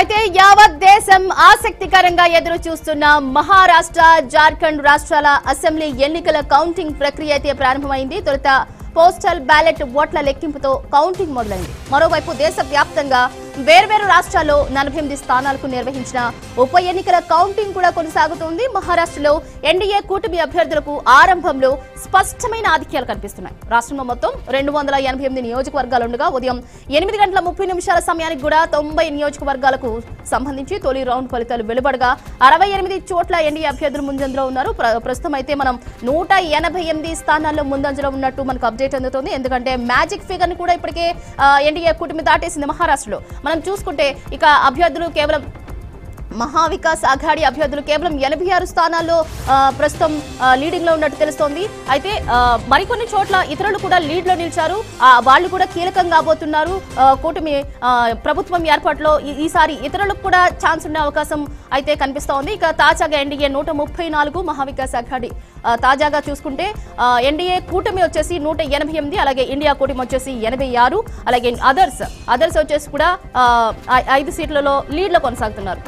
అయితే యావత్ దేశం ఆసక్తికరంగా ఎదురు చూస్తున్న మహారాష్ట్ర జార్ఖండ్ రాష్ట్రాల అసెంబ్లీ ఎన్నికల కౌంటింగ్ ప్రక్రియ అయితే ప్రారంభమైంది తొలుత పోస్టల్ బ్యాలెట్ ఓట్ల లెక్కింపుతో కౌంటింగ్ మొదలైంది మరోవైపు దేశవ్యాప్తంగా వేర్వేరు రాష్ట్రాల్లో నలభై ఎనిమిది స్థానాలకు నిర్వహించిన ఉప ఎన్నికల కౌంటింగ్ కూడా కొనసాగుతోంది మహారాష్ట్రలో ఎన్డీఏ కూటమి అభ్యర్థులకు ఆరంభంలో స్పష్టమైన ఆధిక్యాలు కనిపిస్తున్నాయి రాష్ట్రంలో మొత్తం రెండు వందల ఎనభై ఎనిమిది నియోజకవర్గాలు ఉండగా ఉదయం ఎనిమిది గంటల ముప్పై నిమిషాల సమయానికి కూడా తొంభై నియోజకవర్గాలకు సంబంధించి తొలి రౌండ్ ఫలితాలు వెలువడగా అరవై ఎనిమిది చోట్ల ఎన్డీఏ అభ్యర్థులు ముందంజలో ఉన్నారు ప్ర- ప్రస్తుతం అయితే మనం నూట ఎనభై ఎనిమిది స్థానాల్లో ముందంజలో ఉన్నట్టు మనకు అప్డేట్ అందుతుంది ఎందుకంటే మ్యాజిక్ ఫిగర్ ని కూడా ఇప్పటికే ఎన్డీఏ కూటమి దాటేసింది మహారాష్ట్రలో మనం చూసుకుంటే ఇక అభ్యర్థులు కేవలం మహావికాస్ అఘాడి అభ్యర్థులు కేవలం ఎనభై ఆరు స్థానాల్లో ఆ, ప్రస్తుతం ఆ, లీడింగ్ లో ఉన్నట్టు తెలుస్తోంది అయితే ఆ, మరికొన్ని చోట్ల ఇతరులు కూడా లీడ్ లో నిలిచారు ఆ, వాళ్ళు కూడా కీలకం కాబోతున్నారు ఆ, కూటమి ఆ, ప్రభుత్వం ఏర్పాటులో ఈ- ఈసారి ఇతరులకు కూడా ఛాన్స్ ఉండే అవకాశం అయితే కనిపిస్తోంది ఇక తాజాగా ఎన్డీఏ నూట ముప్పై నాలుగు మహావికాస్ అఘాడి ఆ, తాజాగా చూసుకుంటే ఆ, ఎన్డీఏ కూటమి వచ్చేసి నూట ఎనభై ఎనిమిది అలాగే ఇండియా కూటమి వచ్చేసి ఎనభై ఆరు అలాగే అదర్స్ అదర్స్ వచ్చేసి కూడా ఆ, ఐ- ఐదు సీట్లలో లీడ్ లో కొనసాగుతున్నారు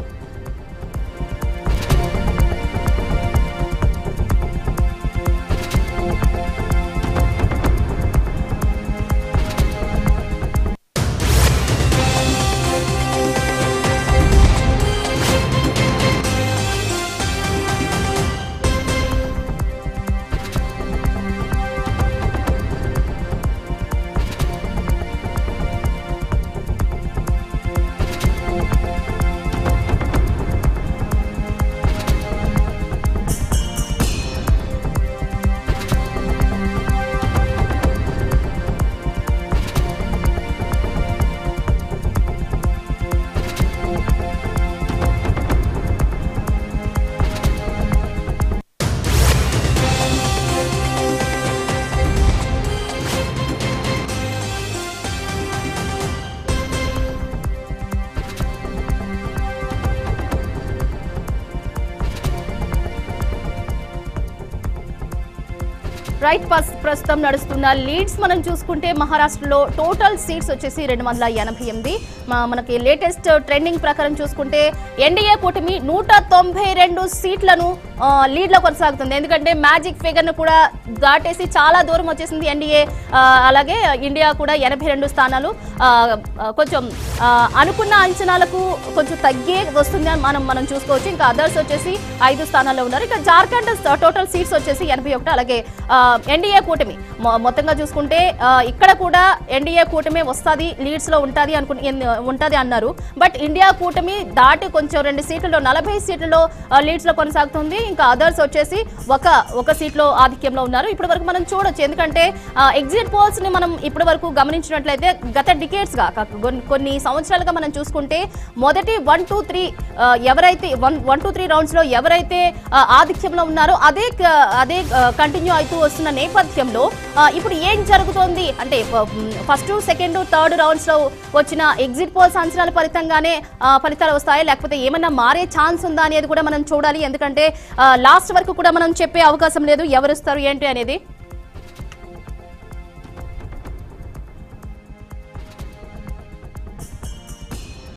రైట్ పాస్ ప్రస్తుతం నడుస్తున్న లీడ్స్ మనం చూసుకుంటే మహారాష్ట్రలో టోటల్ సీట్స్ వచ్చేసి రెండు వందల ఎనభై ఎనిమిది మా- మనకి లేటెస్ట్ ట్రెండింగ్ ప్రకారం చూసుకుంటే ఎన్డీఏ కూటమి నూట తొంభై రెండు సీట్లను ఆ, లీడ్ లో కొనసాగుతుంది ఎందుకంటే మ్యాజిక్ ఫిగర్ ను కూడా దాటేసి చాలా దూరం వచ్చేసింది ఎన్డీఏ అలాగే ఇండియా కూడా ఎనభై రెండు స్థానాలు ఆ, ఆ, కొంచెం ఆ, అనుకున్న అంచనాలకు కొంచెం తగ్గే వస్తుంది అని మనం మనం చూసుకోవచ్చు ఇంకా అదర్స్ వచ్చేసి ఐదు స్థానాల్లో ఉన్నారు ఇక జార్ఖండ్ టోటల్ సీట్స్ వచ్చేసి ఎనభై ఒకటి అలాగే ఎన్డీఏ కూటమి మొ- మొత్తంగా చూసుకుంటే ఆ, ఇక్కడ కూడా ఎన్డీఏ కూటమి వస్తుంది లీడ్స్ లో ఉంటుంది అనుకు ఉంటుంది అన్నారు బట్ ఇండియా కూటమి దాటి కొంచెం రెండు సీట్లలో నలభై సీట్లలో లీడ్స్ లో కొనసాగుతుంది ఇంకా అదర్స్ వచ్చేసి ఒక ఒక సీట్ లో ఆధిక్యంలో ఉన్నారు ఇప్పటి వరకు మనం చూడొచ్చు ఎందుకంటే ఎగ్జిట్ పోల్స్ ని మనం ఇప్పటి వరకు గమనించినట్లయితే గత డికేట్స్ గా కాక- కొన్ని- కొన్ని సంవత్సరాలుగా మనం చూసుకుంటే మొదటి వన్ టూ త్రీ ఎవరైతే one one two three rounds లో ఎవరైతే ఆ, ఆధిక్యంలో ఉన్నారో అదే క- అదే కంటిన్యూ అవుతూ వస్తున్న నేపథ్యంలో ఆ, ఇప్పుడు ఏం జరుగుతోంది అంటే ఫస్ట్ సెకండ్ థర్డ్ రౌండ్స్ లో వచ్చిన ఎగ్జిట్ పోల్స్ అంచనాల ఫలితంగానే ఆ, ఫలితాలు వస్తాయి లేకపోతే ఏమన్నా మారే ఛాన్స్ ఉందా అనేది కూడా మనం చూడాలి ఎందుకంటే లాస్ట్ వరకు కూడా మనం చెప్పే అవకాశం లేదు ఎవరు వస్తారు ఏంటి అనేది